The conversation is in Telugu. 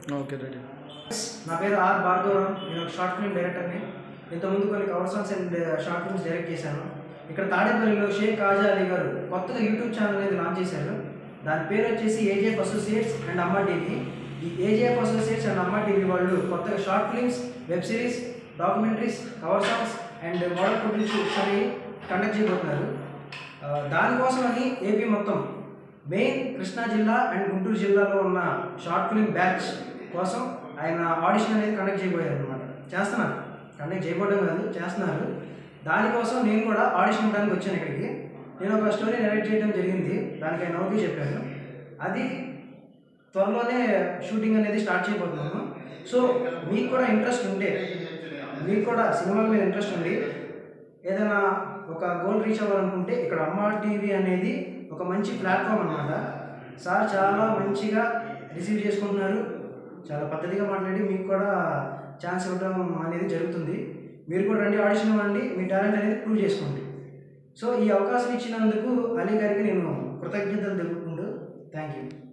ఓకే రెడీ నా పేరు ఆర్ భార్గవరామ్ నేను ఒక షార్ట్ ఫిల్మ్ డైరెక్టర్ని ఇంతకుముందు కొన్ని cover songs and short films direct చేశాను ఇక్కడ తాడేపల్లిలో షేక్ కాజా అలీ గారు కొత్తగా యూట్యూబ్ ఛానల్ అనేది లాంచ్ చేశారు దాని పేరు వచ్చేసి AJF associates and Amma TV ఈ AJF associates and Amma TV వాళ్ళు కొత్తగా short films web series documentaries cover songs and model photo shoots అని కండక్ట్ చేయబోతున్నారు ఆ, దానికోసమని ఏపీ మొత్తం మెయిన్ కృష్ణా జిల్లా అండ్ గుంటూరు జిల్లాలో ఉన్న షార్ట్ ఫిల్మ్ బ్యాచ్ కోసం ఆయన ఆడిషన్ అనేది కండక్ట్ చేయబోయారు అనమాట చేస్తున్నారు కండక్ట్ చేయబోవడం కాదు చేస్తున్నారు దానికోసం నేను కూడా ఆడిషన్ ఇవ్వడానికి వచ్చాను ఇక్కడికి నేను ఒక స్టోరీ నరేట్ చేయడం జరిగింది దానికి ఆయన ఓకే చెప్పాను అది త్వరలోనే షూటింగ్ అనేది స్టార్ట్ చేయబోతున్నాను సో మీకు కూడా ఇంట్రెస్ట్ ఉంటే మీకు కూడా సినిమాల మీద ఇంట్రెస్ట్ ఉండి ఏదైనా ఒక గోల్ రీచ్ అవ్వాలనుకుంటే ఇక్కడ అమ్మ టీవీ అనేది ఒక మంచి ప్లాట్ఫామ్ అనమాట సార్ చాలా మంచిగా రిసీవ్ చేసుకుంటున్నారు చాలా పద్ధతిగా మాట్లాడి మీకు కూడా ఛాన్స్ ఇవ్వడం అనేది జరుగుతుంది మీరు కూడా రండి ఆడిషన్ ఇవ్వండి మీ టాలెంట్ అనేది ప్రూవ్ చేసుకోండి సో ఈ అవకాశం ఇచ్చినందుకు అలీ గారికి నేను కృతజ్ఞతలు తెలుపుకుంటూ థ్యాంక్ యూ